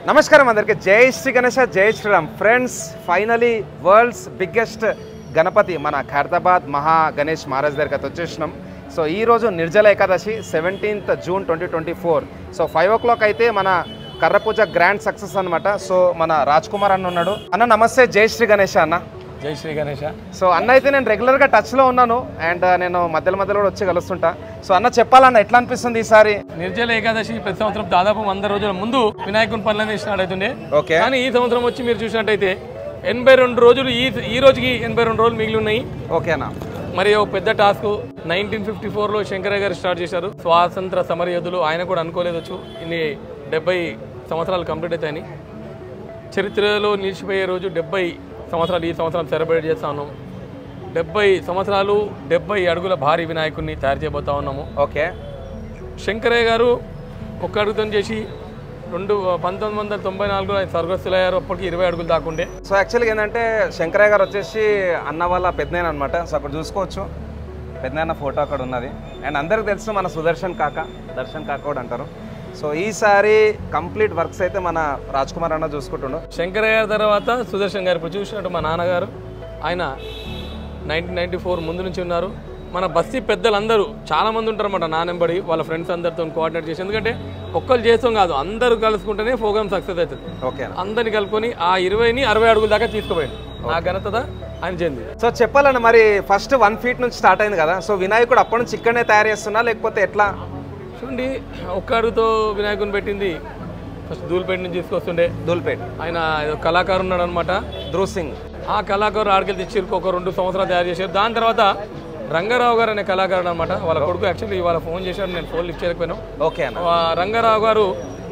నమస్కారం అందరికి జై శ్రీ గణేష జై Shriram friends finally world's biggest Ganapati మన ఖైరతాబాద్ మహా గణేష్ మహారాజ్ దగ్గరికి అయితే వచ్చేసినాం సో ఈ రోజు Nirjala Ekadashi seventeenth June twenty twenty four so five o'clock అయితే మన కర్ర పూజ గ్రాండ్ సక్సెస్ అనమాట సో మన రాజ్ కుమార్ అన్న ఉన్నాడు అన్న నమస్తే జై శ్రీ గణేష అన్న జై శ్రీ గణేష సో అన్న అయితే నేను రెగ్యులర్గా టచ్లో ఉన్నాను అండ్ నేను మధ్యలో మధ్యలో కూడా వచ్చి కలుస్తుంటా సో అన్న చెప్పాలన్న ఎట్లా అనిపిస్తుంది ఈసారి నిర్జల ఏకాదశి ప్రతి సంవత్సరం దాదాపు వంద రోజుల ముందు వినాయకుని పనులన్నీ స్టార్ట్ అవుతుండే ఓకే కానీ ఈ సంవత్సరం వచ్చి మీరు చూసినట్టయితే ఎనభై రెండు రోజులు ఈ ఈ రోజుకి ఎనభై రెండు రోజులు మిగిలి ఉన్నాయి ఓకేనా మరి ఒక పెద్ద టాస్క్ నైన్టీన్ ఫిఫ్టీ ఫోర్లో శంకరయ్య గారు స్టార్ట్ చేశారు స్వాతంత్ర సమర యోధులు ఆయన కూడా అనుకోలేదు వచ్చు ఇన్ని డెబ్బై సంవత్సరాలు కంప్లీట్ అవుతాయని చరిత్రలో నిలిచిపోయే రోజు డెబ్బై సంవత్సరాలు ఈ సంవత్సరం సెలబ్రేట్ చేస్తా ఉన్నాం డెబ్బై సంవత్సరాలు డెబ్బై అడుగుల భారీ వినాయకుడిని తయారు చేయబోతా ఉన్నాము ఓకే శంకరయ్య గారు ఒక్క అడుగుతో చేసి రెండు పంతొమ్మిది వందల తొంభై నాలుగులో ఆయన స్వర్గస్థులయ్యారు అప్పటికి ఇరవై అడుగులు దాకుండే సో యాక్చువల్గా ఏంటంటే శంకరయ్య గారు వచ్చేసి అన్న వాళ్ళ పెద్దనాయన అనమాట సో అక్కడ చూసుకోవచ్చు పెద్దనాయన ఫోటో అక్కడ ఉన్నది అండ్ అందరికి తెలుసు మన సుదర్శన్ కాక దర్శన్ కాక కూడా అంటారు సో ఈసారి కంప్లీట్ వర్క్స్ అయితే మన రాజ్ కుమార్ అన్న చూసుకుంటుండు శంకరయ్య గారి తర్వాత సుదర్శన్ గారు ఇప్పుడు చూసినట్టు మా నాన్నగారు ఆయన నైన్టీన్ నైన్టీ ఫోర్ ముందు నుంచి ఉన్నారు మన బస్తీ పెద్దలందరూ చాలా మంది ఉంటారు అన్నమాట నానెంబడి వాళ్ళ ఫ్రెండ్స్ అందరితో కోఆర్డినేట్ చేసి ఎందుకంటే ఒక్కరు చేస్తాం కాదు అందరూ కలుసుకుంటేనే ప్రోగ్రామ్ సక్సెస్ అవుతుంది ఓకేనా అందరిని కలుపుకొని ఆ ఇరవైని అరవై అడుగుల దాకా తీసుకుపోయింది ఆ ఘనత ఆయన చెంది సో చెప్పాలన్న మరి ఫస్ట్ వన్ ఫీట్ నుంచి స్టార్ట్ అయింది కదా సో వినాయకుడు అప్పటి నుంచి ఇక్కడనే తయారు చేస్తున్నా లేకపోతే ఎట్లా చూడండి ఒక్క అడుగుతో వినాయకుని పెట్టింది ఫస్ట్ ధూళిపేట నుంచి తీసుకొస్తుండే దూల్పేట్ ఆయన ఏదో కళాకారు ఉన్నాడు అనమాట ధ్రువ్ సింగ్ ఆ కళాకారు ఆడికెళ్ళి తెచ్చి ఒక రెండు సంవత్సరాలు తయారు చేశారు దాని తర్వాత రంగారావు గారు అనే కళాకారుడు అనమాట వాళ్ళ కొడుకు యాక్చువల్లీ ఇవాళ ఫోన్ చేశాడు నేను ఫోన్ లిఫ్ట్ చేయకపోయినా ఓకే అన్న ఆ రంగారావు గారు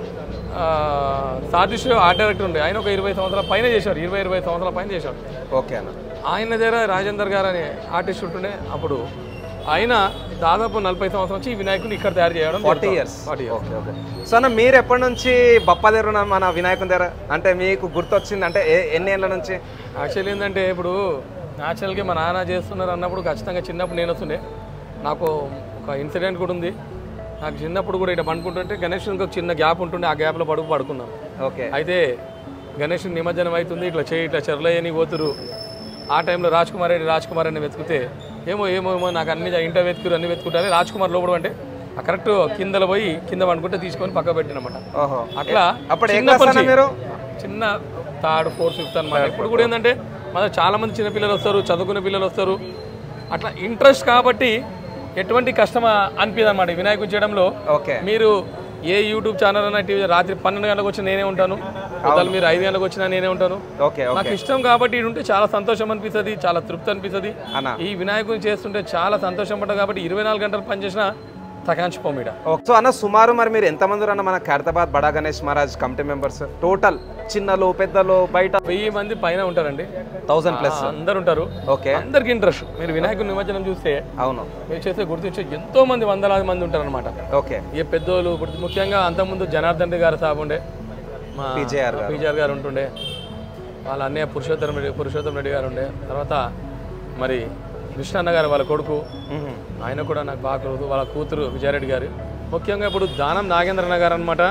సాధిష్ ఆర్ట్ డైరెక్టర్ ఉండే ఆయన ఒక ఇరవై సంవత్సరాల పైన చేశారు ఇరవై ఇరవై సంవత్సరాల పైన చేశాడు ఓకే అన్న ఆయన దగ్గర రాజేందర్ గారు అనే ఆర్టిస్ట్ ఉంటుండే అప్పుడు ఆయన దాదాపు నలభై సంవత్సరం నుంచి ఈ వినాయకుని ఇక్కడ తయారు చేయడం forty years forty years okay okay so అన్న మీరు ఎప్పటి నుంచి బప్ప దగ్గర ఉన్న మన వినాయకుని దగ్గర అంటే మీకు గుర్తొచ్చింది అంటే ఏ- ఎన్ని ఏళ్ళ నుంచి యాక్చువల్లీ ఏంటంటే ఇప్పుడు న్యాచురల్గా మా నాన్న చేస్తున్నారు అన్నప్పుడు ఖచ్చితంగా చిన్నప్పుడు నేను వస్తుండే నాకు ఒక ఇన్సిడెంట్ కూడా ఉంది నాకు చిన్నప్పుడు కూడా ఇట్లా పండుకుంటుంటే గణేష్కి ఒక చిన్న గ్యాప్ ఉంటుండే ఆ గ్యాప్లో పడుకు పడుకున్నాను ఓకే అయితే గణేష్ నిమజ్జనం అవుతుంది ఇట్లా చేయి ఇట్లా చెరలయ్యని పోతురు ఆ టైంలో రాజ్ కుమార్ రెడ్డి రాజ్ కుమార్ అని వెతుకుతే ఏమో ఏమో ఏమో నాకు అన్ని ఇంట వెతుకురు అన్ని వెతుకుంటారు రాజ్ కుమార్ లోపల అంటే ఆ కరెక్ట్ కిందలో పోయి కింద పండుకుంటే తీసుకొని పక్క పెట్టినమాట ఓహో అట్లా అప్పుడు ఏ చిన్నప్పటి క్లాస్ అన్న నుంచి- మీరు చిన్న థర్డ్ ఫోర్త్ ఫిఫ్త్ అనమాట ఇప్పుడు కూడా ఏంటంటే మన చాలా మంది చిన్న పిల్లలు వస్తారు చదువుకునే పిల్లలు వస్తారు అట్లా ఇంట్రెస్ట్ కాబట్టి ఎటువంటి కష్టం అనిపించదు అనమాట వినాయకుడు చేయడంలో ఓకే మీరు ఏ యూట్యూబ్ ఛానల్ అన్న టీవీ రాత్రి పన్నెండు గంటలకు వచ్చి నేనే ఉంటాను పొద్దున్న మీరు ఐదు గంటలకు వచ్చినా నేనే ఉంటాను ఓకే ఓకే నాకు ఇష్టం కాబట్టి ఇది ఉంటే చాలా సంతోషం అనిపిస్తుంది చాలా తృప్తి అనిపిస్తుంది అన్న ఈ వినాయకుని చేస్తుంటే చాలా సంతోషం పడ్డా కాబట్టి ఇరవై నాలుగు గంటలు పనిచేసిన తకాంచిపోమీడ ఓకే. సో అన్న సుమారు మరి మీరు ఎంతమంది అన్న మన Khairatabad Bada Ganesh Maharaj committee members total చిన్నలు పెద్దలు బయట వెయ్యి మంది పైన ఉంటారండి థౌసండ్ ప్లస్ అందరు ఉంటారు ఓకే అందరికి ఇంట్రెస్ట్ మీరు వినాయకుడి నిమజ్జనం చూస్తే అవును మీరు చేస్తే గుర్తించే ఎంతో మంది వందలాది మంది ఉంటారు అనమాట ఓకే ఏ పెద్దోళ్ళు ఇప్పుడు ముఖ్యంగా అంతకుముందు జనార్దన్ రెడ్డి గారు సాబ్ ఉండే మా PJR గారు. పీజీఆర్ గారు ఉంటుండే వాళ్ళ అన్నయ్య పురుషోత్తరం రెడ్డి పురుషోత్తం రెడ్డి గారు ఉండే తర్వాత మరి కృష్ణన్న గారు వాళ్ళ కొడుకు మ్మ్. ఆయన కూడా నాకు బాగా కొడుకు వాళ్ళ కూతురు విజయారెడ్డి గారు ముఖ్యంగా ఇప్పుడు దానం నాగేంద్రన్న గారు అనమాట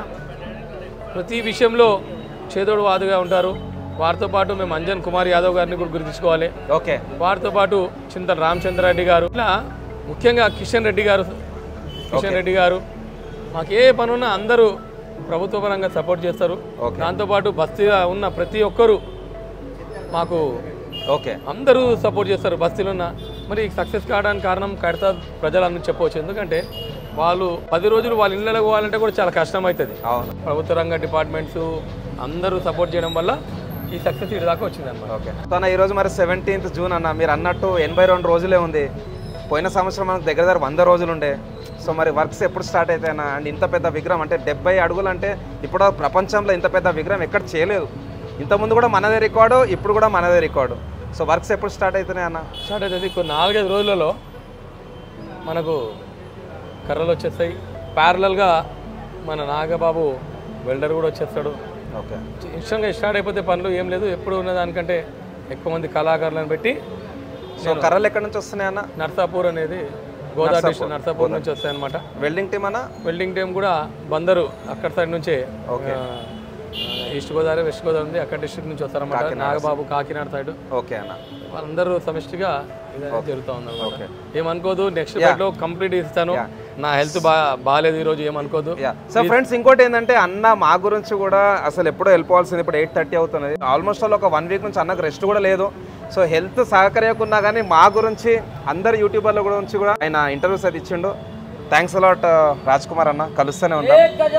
ప్రతి విషయంలో చేదోడు వాదుగా ఉంటారు వారితో పాటు మేము అంజన్ కుమార్ యాదవ్ గారిని కూడా గుర్తించుకోవాలి ఓకే వారితో పాటు చింతల రామచంద్ర రెడ్డి గారు ఇట్లా ముఖ్యంగా కిషన్ రెడ్డి గారు కిషన్ రెడ్డి గారు మాకు ఏ పని ఉన్నా అందరూ ప్రభుత్వ పరంగా సపోర్ట్ చేస్తారు ఓకే. దాంతోపాటు బస్తీగా ఉన్న ప్రతి ఒక్కరూ మాకు ఓకే అందరూ సపోర్ట్ చేస్తారు బస్తీలో ఉన్న మరి సక్సెస్ కావడానికి కారణం కడతా ప్రజలని చెప్పవచ్చు ఎందుకంటే వాళ్ళు పది రోజులు వాళ్ళ ఇళ్ళకి పోవాలంటే కూడా చాలా కష్టం అవుతుంది అవును ప్రభుత్వ రంగ డిపార్ట్మెంట్స్ అందరూ సపోర్ట్ చేయడం వల్ల ఈ సక్సెస్ ఇటు దాకా వచ్చింది అనమాట ఓకే సో అన్న ఈరోజు మరి సెవెంటీన్త్ జూన్ అన్న మీరు అన్నట్టు ఎనభై రెండు రోజులే ఉంది పోయిన సంవత్సరం మనకు దగ్గర దగ్గర వంద రోజులు ఉండే సో మరి వర్క్స్ ఎప్పుడు స్టార్ట్ అవుతాయన్నా అండ్ ఇంత పెద్ద విగ్రహం అంటే డెబ్బై అడుగులు అంటే ఇప్పుడు ప్రపంచంలో ఇంత పెద్ద విగ్రహం ఎక్కడ చేయలేదు ఇంతకుముందు కూడా మనదే రికార్డు ఇప్పుడు కూడా మనదే రికార్డు సో వర్క్స్ ఎప్పుడు స్టార్ట్ అవుతున్నాయి అన్న స్టార్ట్ అవుతుంది కొన్ని నాలుగైదు రోజులలో మనకు కర్రలు వచ్చేస్తాయి ప్యారలల్గా మన నాగబాబు వెల్డర్ కూడా వచ్చేస్తాడు ఓకే ఇష్టంగా స్టార్ట్ అయిపోతే పనులు ఏం లేదు ఎప్పుడు ఉన్న దానికంటే ఎక్కువ మంది కళాకారులను పెట్టి సో కర్రలు ఎక్కడి నుంచి వస్తున్నాయి అన్న నర్సాపూర్ అనేది గోదావరి డిస్ట్రిక్ట్ నర్సాపూర్ నుంచి వస్తాయి అనమాట వెల్డింగ్ టీమ్ అన్న వెల్డింగ్ టీం కూడా బందరు అక్కడ సైడ్ నుంచే ఓకే. ఆ, ఈస్ట్ గోదావరి వెస్ట్ గోదావరి ఉంది అక్కడ డిస్ట్రిక్ట్ నుంచి వస్తారన్నమాట నాగబాబు కాకినాడ సైడ్ ఓకే అన్న వాళ్ళందరూ సమిష్టిగా ఇది జరుగుతూ ఉంది ఏమనుకోదు నెక్స్ట్ లో కంప్లీట్ ఇస్తాను నా హెల్త్ బా బాగాలేదు ఈ రోజు ఏమనుకోదు సో ఫ్రెండ్స్ ఇంకోటి ఏంటంటే అన్న మా గురించి కూడా అసలు ఎప్పుడో వెళ్ళిపోవాల్సింది ఇప్పుడు ఎయిట్ థర్టీ అవుతున్నది ఆల్మోస్ట్ ఆల్ ఒక వన్ వీక్ నుంచి అన్నకు రెస్ట్ కూడా లేదు సో హెల్త్ సహకరియకున్నా కానీ మా గురించి అందరు యూట్యూబర్ల గురించి కూడా ఆయన ఇంటర్వ్యూస్ అది ఇచ్చిండు థ్యాంక్స్ అలాట్ రాజ్ కుమార్ అన్న కలుస్తూనే ఉంటాం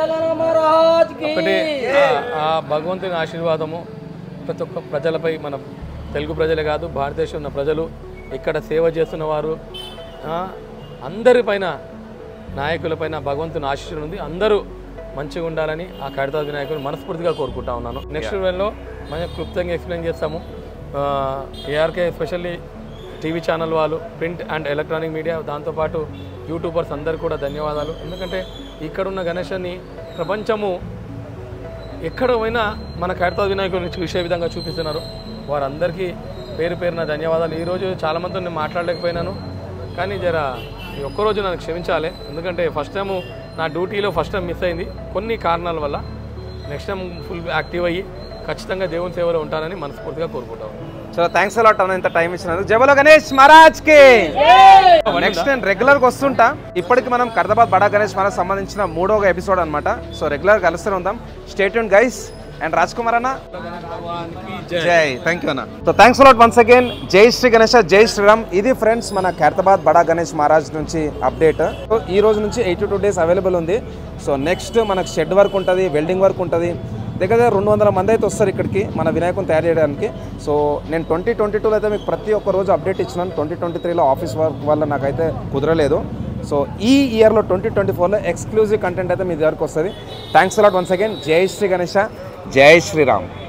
ఒకటి ఆ- ఆ భగవంతుని ఆశీర్వాదము ప్రతి ఒక్క ప్రజలపై మన తెలుగు ప్రజలే కాదు భారతదేశం ఉన్న ప్రజలు ఇక్కడ సేవ చేస్తున్న వారు ఆ, అందరిపైన నాయకులపైన భగవంతుని ఆశీస్సులు ఉంది అందరూ మంచిగా ఉండాలని ఆ కడతా వినాయకుని మనస్ఫూర్తిగా కోరుకుంటా ఉన్నాను నెక్స్ట్ వేలో మనం క్లుప్తంగా ఎక్స్ప్లెయిన్ చేస్తాము ఏఆర్కే ఎస్పెషల్లీ టీవీ ఛానల్ వాళ్ళు ప్రింట్ అండ్ ఎలక్ట్రానిక్ మీడియా దాంతోపాటు యూట్యూబర్స్ అందరు కూడా ధన్యవాదాలు ఎందుకంటే ఇక్కడున్న గణేశాన్ని ప్రపంచము ఎక్కడ పోయినా మన కడతా వినాయకుడిని చూసే విధంగా చూపిస్తున్నారు వారందరికీ పేరు పేరున ధన్యవాదాలు ఈరోజు చాలామందితో నేను మాట్లాడలేకపోయినాను కానీ జర ఈ ఒక్కరోజు నన్ను క్షమించాలి ఎందుకంటే ఫస్ట్ టైం నా డ్యూటీలో ఫస్ట్ టైం మిస్ అయింది కొన్ని కారణాల వల్ల నెక్స్ట్ టైం ఫుల్ యాక్టివ్ అయ్యి ఖచ్చితంగా దేవుని సేవలో ఉంటానని మనస్ఫూర్తిగా కోరుకుంటాను సో థ్యాంక్స్ అలాట్ అన్న ఇంత టైం ఇచ్చినందుకు జబలో గణేష్ మహారాజ్ కి నెక్స్ట్ నేను రెగ్యులర్ గా వస్తుంటా ఇప్పటికి మనం కర్దాబాద్ బడా గణేష్ మహారాజ్ సంబంధించిన మూడవ ఎపిసోడ్ అన్నమాట సో రెగ్యులర్ కలుస్తూనే ఉందాం state guys and Raj Kumar అన్న జై థ్యాంక్ యూ అన్న so thanks a lot once again జై శ్రీ గణేష జై శ్రీరామ్ ఇది ఫ్రెండ్స్ మన ఖైరతాబాద్ బడా గణేష్ మహారాజ్ నుంచి అప్డేట్ సో ఈ రోజు నుంచి ఎయిటీ టూ డేస్ అవైలబుల్ ఉంది సో నెక్స్ట్ మనకు షెడ్ వర్క్ ఉంటుంది వెల్డింగ్ వర్క్ ఉంటుంది దగ్గర దగ్గర రెండు వందల మంది అయితే వస్తారు ఇక్కడికి మన వినాయకుని తయారు చేయడానికి సో నేను ట్వంటీ ట్వంటీ టూలో అయితే మీకు ప్రతి ఒక్క రోజు అప్డేట్ ఇచ్చినాను ట్వంటీ ట్వంటీ త్రీలో ఆఫీస్ వర్క్ వల్ల నాకైతే కుదరలేదు సో ఈ ఇయర్లో ట్వంటీ ట్వంటీ ఫోర్లో ఎక్స్క్లూజివ్ కంటెంట్ అయితే మీ దగ్గరకు వస్తుంది థ్యాంక్స్ అలాట్ వన్స్ అగైన్ జై శ్రీ గణేష జై శ్రీరామ్